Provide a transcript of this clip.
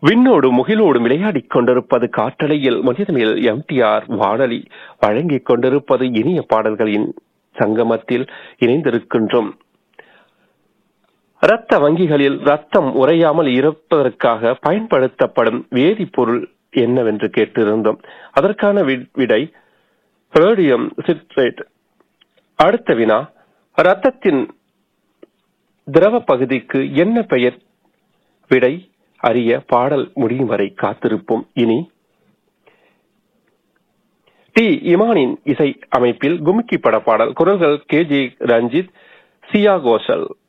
விண்ணோடு முகிலோடு விளையாடிக் கொண்டிருப்பது காற்றலையில் மனிதமில் எம்டிஆர் வானொலி வழங்கிக் கொண்டிருப்பது இனிய பாடல்களின் சங்கமத்தில் இணைந்திருக்கின்றோம் இரத்த வங்கிகளில் ரத்தம் உறையாமல் இருப்பதற்காக பயன்படுத்தப்படும் வேதிப்பொருள் என்னவென்று கேட்டிருந்தோம் அதற்கான வி- விடை ரோடியம் சிட்ரேட் அடுத்த வினா ரத்தத்தின் திரவ பகுதிக்கு என்ன பெயர் விடை அறிய பாடல் முடியும் வரை காத்திருப்போம் இனி டி இமானின் இசை அமைப்பில் கும்கி பட பாடல் குரல்கள் கே ஜே ரஞ்சித் சியா கோஷல்